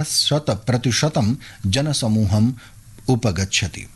शतप्रतिशतं जनसमूहम् उपगच्छति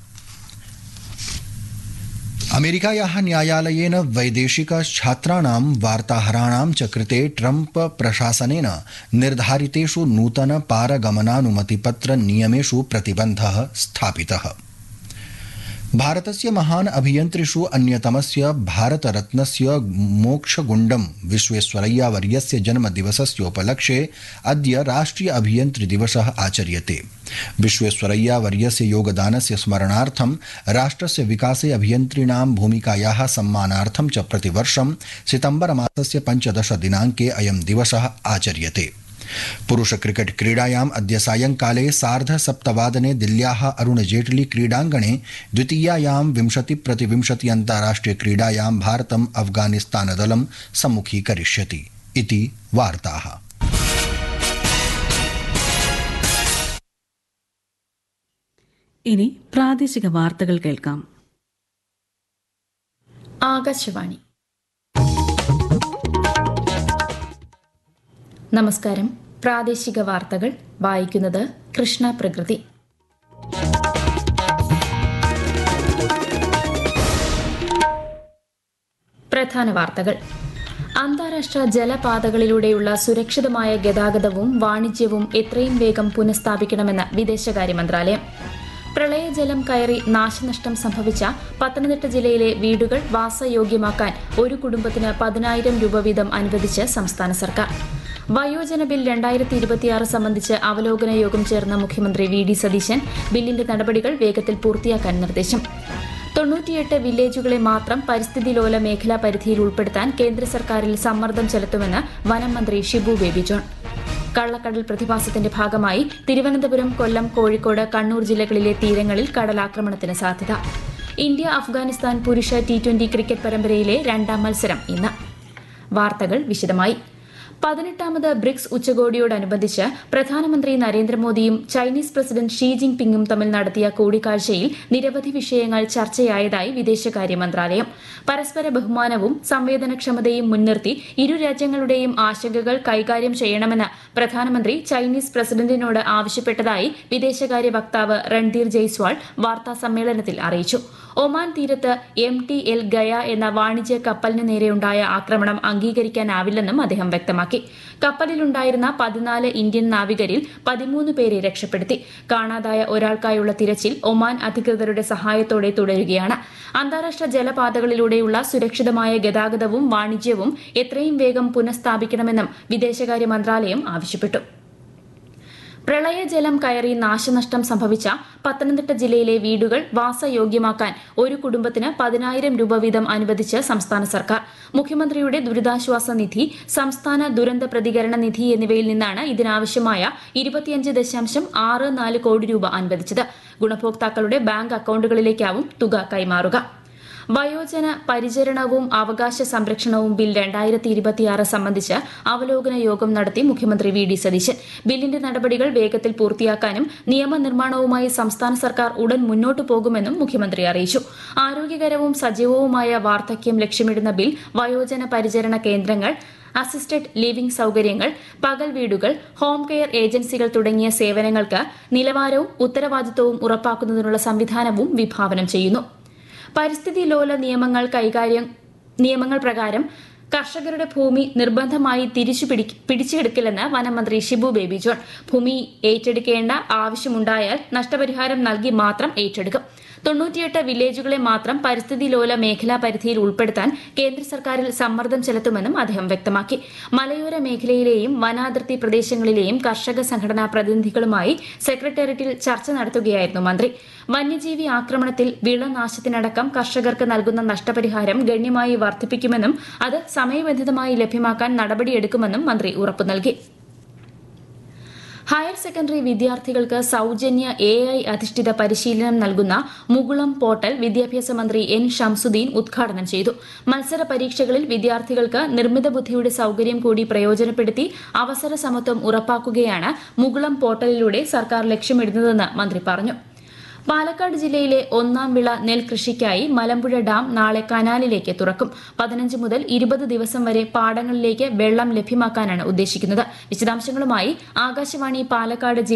अमेरिकायाः न्यायालयेन वैदेशिक छात्राणां वार्ताहराणां च कृते ट्रम्प प्रशासनेन निर्धारितेषु नूतन पारगमनानुमतिपत्र नियमेषु प्रतिबन्धः स्थापितः भारतस्य महान् अभियन्त्रिषु अन्यतमस्य भारतरत्नस्य मोक्षगुण्डं विश्वेश्वरय्यावर्यस्य जन्मदिवसस्योपलक्ष्ये अद्य राष्ट्रिय अभियन्त्रिदिवसः आचर्यते विश्वेश्वरय्यावर्यस्य योगदानस्य स्मरणार्थं राष्ट्रस्य विकासे अभियन्त्रिणां भूमिकायाः सम्मानार्थं च प्रतिवर्षं सितम्बरमासस्य पञ्चदश दिनाङ्के अयं दिवसः आचर्यते पुरुष क्रिकेट क्रीडायाम् अद्य सायंकाले सार्ध सप्तवादने दिल्ल्याः अरुण जेटली क्रीडाङ्गणे द्वितीयायां विंशति प्रतिविंशति अन्ताराष्ट्रिय क्रीडायां भारतम् अफगानिस्तानदलं सम्मुखीकरिष्यति इति वार्ताः ഇനി പ്രാദേശിക വാർത്തകൾ കേൾക്കാം ആകാശവാണി നമസ്കാരം പ്രാദേശിക വാർത്തകൾ വായിക്കുന്നത് കൃഷ്ണ പ്രകൃതി പ്രധാന വാർത്തകൾ അന്താരാഷ്ട്ര ജലപാതകളിലൂടെയുള്ള സുരക്ഷിതമായ ഗതാഗതവും വാണിജ്യവും എത്രയും വേഗം പുനഃസ്ഥാപിക്കണമെന്ന് വിദേശകാര്യ മന്ത്രാലയം പ്രളയജലം കയറി നാശനഷ്ടം സംഭവിച്ച പത്തനംതിട്ട ജില്ലയിലെ വീടുകൾ വാസയോഗ്യമാക്കാൻ ഒരു കുടുംബത്തിന് പതിനായിരം രൂപ വീതം അനുവദിച്ച് സംസ്ഥാന സർക്കാർ വയോജന ബിൽ രണ്ടായിരത്തി ഇരുപത്തിയാറ് സംബന്ധിച്ച് അവലോകന യോഗം ചേർന്ന മുഖ്യമന്ത്രി വി ഡി സതീശൻ ബില്ലിന്റെ നടപടികൾ വേഗത്തിൽ പൂർത്തിയാക്കാൻ നിർദ്ദേശം തൊണ്ണൂറ്റിയെട്ട് വില്ലേജുകളെ മാത്രം പരിസ്ഥിതി ലോല മേഖലാ പരിധിയിൽ ഉൾപ്പെടുത്താൻ കേന്ദ്ര സർക്കാരിൽ സമ്മർദ്ദം ചെലുത്തുമെന്ന് വനം മന്ത്രി ഷിബു ബേബി ജോൺ കള്ളക്കടൽ പ്രതിഭാസത്തിന്റെ ഭാഗമായി തിരുവനന്തപുരം കൊല്ലം കോഴിക്കോട് കണ്ണൂർ ജില്ലകളിലെ തീരങ്ങളിൽ കടലാക്രമണത്തിന് സാധ്യത ഇന്ത്യ അഫ്ഗാനിസ്ഥാൻ പുരുഷ ടി ട്വന്റി ക്രിക്കറ്റ് പരമ്പരയിലെ രണ്ടാം മത്സരം ഇന്ന് വാർത്തകൾ വിശദമായി പതിനെട്ടാമത് ബ്രിക്സ് ഉച്ചകോടിയോടനുബന്ധിച്ച് പ്രധാനമന്ത്രി നരേന്ദ്രമോദിയും ചൈനീസ് പ്രസിഡന്റ് ഷീ ജിങ് പിങ്ങും തമ്മിൽ നടത്തിയ കൂടിക്കാഴ്ചയിൽ നിരവധി വിഷയങ്ങൾ ചർച്ചയായതായി വിദേശകാര്യ മന്ത്രാലയം പരസ്പര ബഹുമാനവും സംവേദനക്ഷമതയും മുൻനിർത്തി ഇരു രാജ്യങ്ങളുടെയും ആശങ്കകൾ കൈകാര്യം ചെയ്യണമെന്ന് പ്രധാനമന്ത്രി ചൈനീസ് പ്രസിഡന്റിനോട് ആവശ്യപ്പെട്ടതായി വിദേശകാര്യ വക്താവ് രൺധീർ ജയ്സ്വാൾ വാർത്താ സമ്മേളനത്തിൽ അറിയിച്ചു ഒമാൻ തീരത്ത് എം ടി എൽ ഗയ എന്ന വാണിജ്യ കപ്പലിന് നേരെയുണ്ടായ ആക്രമണം അംഗീകരിക്കാനാവില്ലെന്നും അദ്ദേഹം വ്യക്തമാക്കി കപ്പലിലുണ്ടായിരുന്ന പതിനാല് ഇന്ത്യൻ നാവികരിൽ പതിമൂന്ന് പേരെ രക്ഷപ്പെടുത്തി കാണാതായ ഒരാൾക്കായുള്ള തിരച്ചിൽ ഒമാൻ അധികൃതരുടെ സഹായത്തോടെ തുടരുകയാണ് അന്താരാഷ്ട്ര ജലപാതകളിലൂടെയുള്ള സുരക്ഷിതമായ ഗതാഗതവും വാണിജ്യവും എത്രയും വേഗം പുനഃസ്ഥാപിക്കണമെന്നും വിദേശകാര്യ മന്ത്രാലയം ആവശ്യപ്പെട്ടു പ്രളയജലം കയറി നാശനഷ്ടം സംഭവിച്ച പത്തനംതിട്ട ജില്ലയിലെ വീടുകൾ വാസയോഗ്യമാക്കാൻ ഒരു കുടുംബത്തിന് പതിനായിരം രൂപ വീതം അനുവദിച്ച് സംസ്ഥാന സർക്കാർ മുഖ്യമന്ത്രിയുടെ ദുരിതാശ്വാസ നിധി സംസ്ഥാന ദുരന്ത പ്രതികരണ നിധി എന്നിവയിൽ നിന്നാണ് ഇതിനാവശ്യമായ ഇരുപത്തിയഞ്ച് ദശാംശം ആറ് നാല് കോടി രൂപ അനുവദിച്ചത് ഗുണഭോക്താക്കളുടെ ബാങ്ക് അക്കൌണ്ടുകളിലേക്കാവും തുക കൈമാറുക വയോജന പരിചരണവും അവകാശ സംരക്ഷണവും ബിൽ രണ്ടായിരത്തി ഇരുപത്തിയാറ് സംബന്ധിച്ച് അവലോകന യോഗം നടത്തി മുഖ്യമന്ത്രി വി ഡി സതീശൻ ബില്ലിന്റെ നടപടികൾ വേഗത്തിൽ പൂർത്തിയാക്കാനും നിയമനിർമ്മാണവുമായി സംസ്ഥാന സർക്കാർ ഉടൻ മുന്നോട്ടു പോകുമെന്നും മുഖ്യമന്ത്രി അറിയിച്ചു ആരോഗ്യകരവും സജീവവുമായ വാർദ്ധക്യം ലക്ഷ്യമിടുന്ന ബിൽ വയോജന പരിചരണ കേന്ദ്രങ്ങൾ അസിസ്റ്റഡ് ലിവിംഗ് സൌകര്യങ്ങൾ പകൽ വീടുകൾ ഹോം കെയർ ഏജൻസികൾ തുടങ്ങിയ സേവനങ്ങൾക്ക് നിലവാരവും ഉത്തരവാദിത്വവും ഉറപ്പാക്കുന്നതിനുള്ള സംവിധാനവും വിഭാവനം ചെയ്യുന്നു പരിസ്ഥിതി ലോല നിയമങ്ങൾ കൈകാര്യം നിയമങ്ങൾ പ്രകാരം കർഷകരുടെ ഭൂമി നിർബന്ധമായി തിരിച്ചു പിടിച്ചെടുക്കില്ലെന്ന് വനമന്ത്രി ഷിബു ബേബി ജോൺ ഭൂമി ഏറ്റെടുക്കേണ്ട ആവശ്യമുണ്ടായാൽ നഷ്ടപരിഹാരം നൽകി മാത്രം ഏറ്റെടുക്കും തൊണ്ണൂറ്റിയെട്ട് വില്ലേജുകളെ മാത്രം പരിസ്ഥിതി ലോല മേഖലാ പരിധിയിൽ ഉൾപ്പെടുത്താൻ കേന്ദ്ര സർക്കാരിൽ സമ്മർദ്ദം ചെലുത്തുമെന്നും അദ്ദേഹം വ്യക്തമാക്കി മലയോര മേഖലയിലെയും വനാതിർത്തി പ്രദേശങ്ങളിലെയും കർഷക സംഘടനാ പ്രതിനിധികളുമായി സെക്രട്ടേറിയറ്റിൽ ചർച്ച നടത്തുകയായിരുന്നു മന്ത്രി വന്യജീവി ആക്രമണത്തിൽ വിളനാശത്തിനടക്കം കർഷകർക്ക് നൽകുന്ന നഷ്ടപരിഹാരം ഗണ്യമായി വർദ്ധിപ്പിക്കുമെന്നും അത് സമയബന്ധിതമായി ലഭ്യമാക്കാൻ നടപടിയെടുക്കുമെന്നും മന്ത്രി ഉറപ്പു നൽകി ഹയർ സെക്കൻഡറി വിദ്യാർത്ഥികൾക്ക് സൌജന്യ എ ഐ അധിഷ്ഠിത പരിശീലനം നൽകുന്ന മുകുളം പോർട്ടൽ വിദ്യാഭ്യാസ മന്ത്രി എൻ ഷംസുദ്ദീൻ ഉദ്ഘാടനം ചെയ്തു മത്സര പരീക്ഷകളിൽ വിദ്യാർത്ഥികൾക്ക് നിർമ്മിത ബുദ്ധിയുടെ സൌകര്യം കൂടി പ്രയോജനപ്പെടുത്തി അവസര സമത്വം ഉറപ്പാക്കുകയാണ് മുകുളം പോർട്ടലിലൂടെ സർക്കാർ ലക്ഷ്യമിടുന്നതെന്ന് മന്ത്രി പറഞ്ഞു പാലക്കാട് ജില്ലയിലെ ഒന്നാം വിള നെൽകൃഷിക്കായി മലമ്പുഴ ഡാം നാളെ കനാലിലേക്ക് തുറക്കും പതിനഞ്ച് മുതൽ ഇരുപത് ദിവസം വരെ പാടങ്ങളിലേക്ക് വെള്ളം ലഭ്യമാക്കാനാണ് ഉദ്ദേശിക്കുന്നത് വിശദാംശങ്ങളുമായി ആകാശവാണി പാലക്കാട് ജില്ലാ